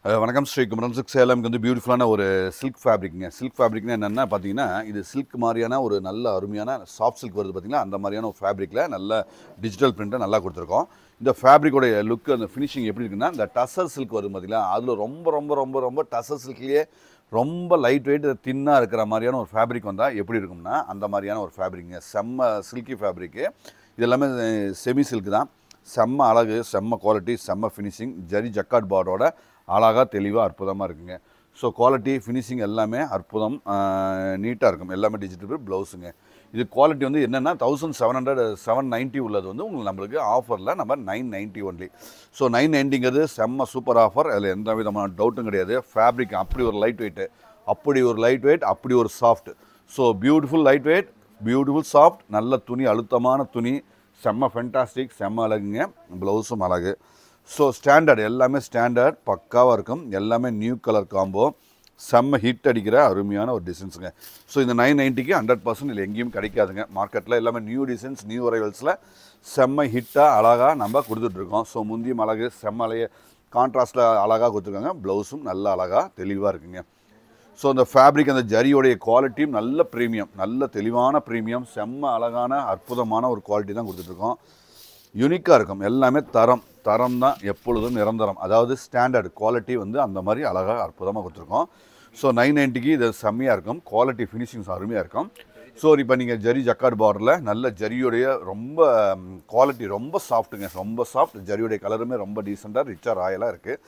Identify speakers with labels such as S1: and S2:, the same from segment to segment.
S1: அஹ் வணக்கம் ஸ்ரீ குமரன் சில்க் சேலம்க்கு வந்து பியூட்டிஃபுல்லான ஒரு சில்க் ஃபேப்ரிக்ங்க சில்க் ஃபேப்ரிக்னா என்னென்னா பார்த்தீங்கன்னா இது சில்க் மாதிரியான ஒரு நல்ல அருமையான சாஃப்ட் சில்க் வருது பார்த்தீங்கன்னா அந்த மாதிரியான ஒரு ஃபேப்ரிக்கில் நல்ல டிஜிட்டல் பிரிண்ட்டை நல்லா கொடுத்துருக்கோம் இந்த ஃபேப்ரிக்கோடைய லுக் அந்த ஃபினிஷிங் எப்படி இருக்குன்னா இந்த டசர் சில்க் வரும் பார்த்தீங்களா அதில் ரொம்ப ரொம்ப ரொம்ப ரொம்ப டசர் சில்க்லேயே ரொம்ப லைட் வெயிட் தின்னாக இருக்கிற மாதிரியான ஒரு ஃபேப்ரிக் வந்தால் எப்படி இருக்கும்னா அந்த மாதிரியான ஒரு ஃபேப்ரிக்ங்க செம்ம சில்கி ஃபேப்ரிக்கு இது எல்லாமே செமி சில்க் தான் செம்ம அழகு செம்ம குவாலிட்டி செம்ம ஃபினிஷிங் ஜரி ஜக்காட் பார்டரோட அழகாக தெளிவாக அற்புதமாக இருக்குங்க ஸோ குவாலிட்டி ஃபினிஷிங் எல்லாமே அற்புதம் நீட்டாக இருக்கும் எல்லாமே டிஜிட்டல் ப்ளவுஸுங்க இது குவாலிட்டி வந்து என்னென்னா thousand seven hundred seven ninety உள்ளது வந்து உங்களுக்கு நம்மளுக்கு ஆஃபரில் நம்ம nine ninety only so nine நைன்ட்டிங்கிறது செம்ம சூப்பர் ஆஃபர் அதில் எந்த விதமான டவுட்டும் கிடையாது ஃபேப்ரிக் அப்படி ஒரு லைட் வெயிட்டு அப்படி ஒரு லைட் வெயிட் அப்படி ஒரு soft so beautiful light weight beautiful soft நல்ல துணி அழுத்தமான துணி செம்ம ஃபென்டாஸ்டிக் செம்ம அழகுங்க ப்ளவுஸும் அழகு ஸோ ஸ்டாண்டர்ட் எல்லாமே ஸ்டாண்டர்ட் பக்காவாக இருக்கும் எல்லாமே நியூ கலர் காம்போ செம்ம ஹிட் அடிக்கிற அருமையான ஒரு டிசைன்ஸுங்க ஸோ இந்த நைன் நைன்ட்டிக்கு ஹண்ட்ரட் பர்சன்ட் இல்லை எங்கேயும் கிடைக்காதுங்க மார்க்கெட்டில் எல்லாமே நியூ டிசைன்ஸ் நியூ அரைவல்ஸில் செம்ம ஹிட்டாக அழகாக நம்ம கொடுத்துட்ருக்கோம் ஸோ முந்தியும் அழகு செம்ம அலைய கான்ட்ராஸ்ட்டில் அழகாக கொடுத்துருக்காங்க ப்ளவுஸும் நல்ல அழகாக தெளிவாக இருக்குங்க ஸோ அந்த ஃபேப்ரிக் அந்த ஜரியோடைய குவாலிட்டியும் நல்ல ப்ரீமியம் நல்ல தெளிவான ப்ரீமியம் செம்ம அழகான அற்புதமான ஒரு குவாலிட்டி தான் கொடுத்துட்ருக்கோம் யூனிக்காக இருக்கும் எல்லாமே தரம் தரம் தான் எப்பொழுதும் நிரந்தரம் அதாவது ஸ்டாண்டர்ட் குவாலிட்டி வந்து அந்த மாதிரி அழகாக அற்புதமாக கொடுத்துருக்கோம் ஸோ நைன் நைன்ட்டிக்கு இது செம்மையாக இருக்கும் குவாலிட்டி ஃபினிஷிங்ஸ் அருமையாக இருக்கும் ஸோ இப்போ நீங்கள் ஜரி ஜக்காட் பார்டரில் நல்ல ஜரியோடைய ரொம்ப குவாலிட்டி ரொம்ப சாஃப்ட்டுங்க ரொம்ப சாஃப்ட் ஜரியோடைய கலருமே ரொம்ப டீசெண்டாக ரிச்சாக ராயலாக இருக்குது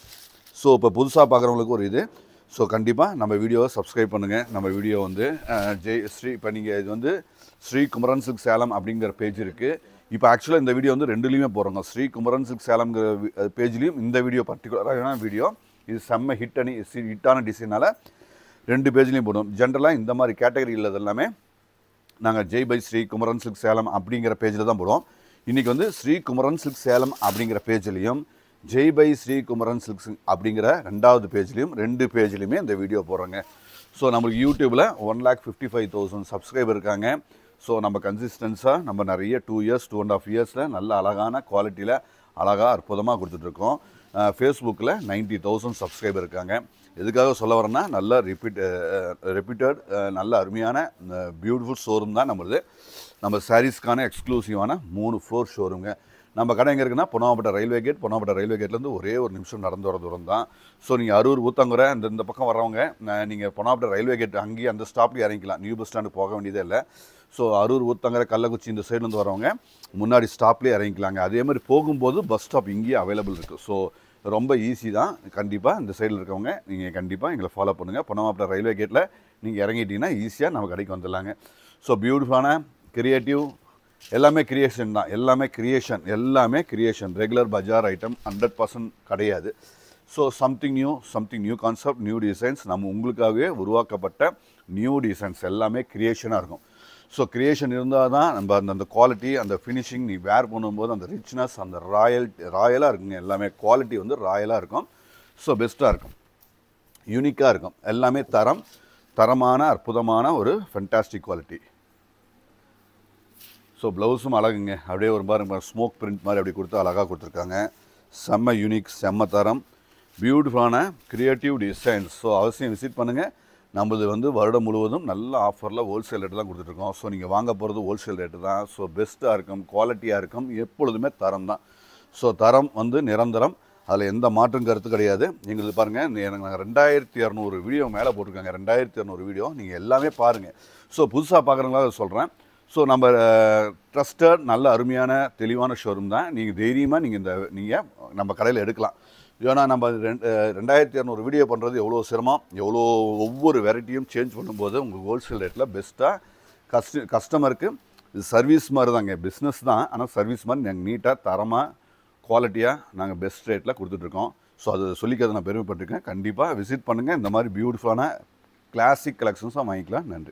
S1: ஸோ இப்போ புதுசாக பார்க்குறவங்களுக்கு ஒரு இது ஸோ கண்டிப்பாக நம்ம வீடியோவை சப்ஸ்கிரைப் பண்ணுங்கள் நம்ம வீடியோ வந்து அஹ், ஜெய் ஸ்ரீ இப்போ நீங்கள் இது வந்து ஸ்ரீ குமரன் சில்க் சேலம் அப்படிங்கிற பேஜ் இருக்குது இப்போ ஆக்சுவலாக இந்த வீடியோ வந்து ரெண்டுலேயுமே போகிறோங்க ஸ்ரீ குமரன் சில்க் சேலம்ங்கிற பேஜ்லேயும் இந்த வீடியோ பர்டிகுலரான வீடியோ இது செம்ம ஹிட் அணி ஹிட்டான டிசைனால் ரெண்டு பேஜ்லேயும் போடும் ஜென்ரலாக இந்த மாதிரி கேட்டகரி உள்ளது எல்லாமே நாங்கள் ஜெய் பை ஸ்ரீ குமரன் சில்க் சேலம் அப்படிங்கிற பேஜில் தான் போடுவோம் இன்றைக்கி வந்து ஸ்ரீ குமரன் சில்க் சேலம் அப்படிங்கிற பேஜ்லேயும் ஜெய் பை ஸ்ரீ குமரன் சில்க் அப்படிங்கிற ரெண்டாவது பேஜ்லேயும் ரெண்டு பேஜ்லேயுமே இந்த வீடியோ போடுறோங்க ஸோ நம்மளுக்கு யூடியூப்பில் one lakh fifty five thousand subscriber இருக்காங்க ஸோ நம்ம கன்சிஸ்டன்ஸாக நம்ம நிறைய two years two and half இயர்ஸில் நல்ல அழகான குவாலிட்டியில் அழகாக அற்புதமாக கொடுத்துட்ருக்கோம் ஃபேஸ்புக்கில் நைன்ட்டி தௌசண்ட் சப்ஸ்கிரைபர் இருக்காங்க எதுக்காக சொல்ல வரேன்னா நல்ல ரிப்பீட் ரிப்பீட்டட் நல்ல அருமையான பியூட்டிஃபுல் ஷோரூம் தான் நம்மளுது நம்ம சாரீஸ்க்கான எக்ஸ்க்ளூசிவான மூணு ஃப்ளோர் ஷோரூங்க நம்ம கடை எங்கே இருக்குன்னா Ponnavappatta railway gate Ponnavappatta railway கேட்லேருந்து ஒரே ஒரு நிமிஷம் நடந்து வர தூரம் தான் ஸோ நீங்கள் அரூர் ஊத்தங்குறை இந்த இந்த பக்கம் வரவங்க நீங்கள் பொன்னாவப்பட்ட ரயில்வே கேட் அங்கேயே அந்த ஸ்டாப்லேயே இறங்கிக்கலாம் நியூ பஸ் ஸ்டாண்டுக்கு போக வேண்டியதே இல்லை ஸோ அரூர் ஊத்தங்கரை கள்ளக்குச்சி இந்த சைட்லேருந்து வரவங்க முன்னாடி ஸ்டாப்லேயே இறங்கிக்கலாங்க அதே மாதிரி போகும்போது பஸ் ஸ்டாப் இங்கேயே அவைலபிள் இருக்குது ஸோ ரொம்ப ஈஸி தான் கண்டிப்பாக இந்த சைடில் இருக்கவங்க நீங்கள் கண்டிப்பாக எங்களை ஃபாலோ பண்ணுங்கள் பொன்னமாப்பிட்ட ரயில்வே கேட்டில் நீங்கள் இறங்கிட்டீங்கன்னா ஈஸியாக நம்ம கடைக்கு வந்துடலாங்க ஸோ பியூட்டிஃபுல்லான கிரியேட்டிவ் எல்லாமே கிரியேஷன் தான் எல்லாமே கிரியேஷன் எல்லாமே கிரியேஷன் ரெகுலர் பஜார் ஐட்டம் ஹண்ட்ரட் பர்சன்ட் கிடையாது so something new something new concept new designs நம்ம உங்களுக்காகவே உருவாக்கப்பட்ட நியூ டிசைன்ஸ் எல்லாமே கிரியேஷனாக இருக்கும் ஸோ கிரியேஷன் இருந்தால் தான் நம்ம அந்த அந்த குவாலிட்டி அந்த ஃபினிஷிங் நீ வேர் பண்ணும்போது அந்த ரிச்னஸ் அந்த ராயல் ராயலாக இருக்குங்க எல்லாமே குவாலிட்டி வந்து ராயலாக இருக்கும் ஸோ பெஸ்ட்டாக இருக்கும் யூனிக்காக இருக்கும் எல்லாமே தரம் தரமான அற்புதமான ஒரு ஃபென்டாஸ்டிக் குவாலிட்டி ஸோ ப்ளவுஸும் அழகுங்க அப்படியே ஒரு பாருங்க ஸ்மோக் பிரிண்ட் மாதிரி அப்படி கொடுத்து அழகாக கொடுத்துருக்காங்க செம்ம யூனிக் செம்ம தரம் பியூட்டிஃபுல்லான க்ரியேட்டிவ் டிசைன்ஸ் ஸோ அவசியம் விசிட் பண்ணுங்கள் நம்மளது வந்து வருடம் முழுவதும் நல்ல ஆஃபரில் ஹோல்சேல் ரேட்டு தான் கொடுத்துட்ருக்கோம் ஸோ நீங்கள் வாங்க போகிறது ஹோல்சேல் ரேட்டு தான் ஸோ பெஸ்ட்டாக இருக்கும் குவாலிட்டியாக இருக்கும் எப்பொழுதுமே தரம் தான் ஸோ தரம் வந்து நிரந்தரம் அதில் எந்த மாற்றும் கருத்து கிடையாது எங்களுக்கு பாருங்கள் எனக்கு நாங்கள் ரெண்டாயிரத்தி இரநூறு வீடியோ மேலே போட்டிருக்காங்க ரெண்டாயிரத்தி இரநூறு வீடியோ நீங்கள் எல்லாமே பாருங்கள் ஸோ புதுசாக பார்க்குறவங்களா சொல்கிறேன் ஸோ நம்ம ட்ரஸ்டட் நல்ல அருமையான தெளிவான ஷோரூம் தான் நீங்கள் தைரியமாக நீங்கள் இந்த நீங்கள் நம்ம கடையில் எடுக்கலாம் ஏன்னா நம்ம ரெண்டு ரெண்டாயிரத்தி இரநூறு வீடியோ பண்ணுறது எவ்வளோ சிரமம் எவ்வளோ ஒவ்வொரு வெரைட்டியும் சேஞ்ச் பண்ணும்போது உங்களுக்கு ஹோல்சேல் ரேட்டில் பெஸ்ட்டாக கஸ்ட கஸ்டமருக்கு இது சர்வீஸ் மாதிரி தாங்க பிஸ்னஸ் தான் ஆனால் சர்வீஸ் மாதிரி நாங்கள் நீட்டாக தரமாக குவாலிட்டியாக நாங்கள் பெஸ்ட் ரேட்டில் கொடுத்துட்ருக்கோம் ஸோ அது சொல்லிக்கிறது நான் பெருமைப்பட்டிருக்கேன் கண்டிப்பாக விசிட் பண்ணுங்கள் இந்த மாதிரி பியூட்டிஃபுல்லான கிளாசிக் கலெக்ஷன்ஸாக வாங்கிக்கலாம் நன்றி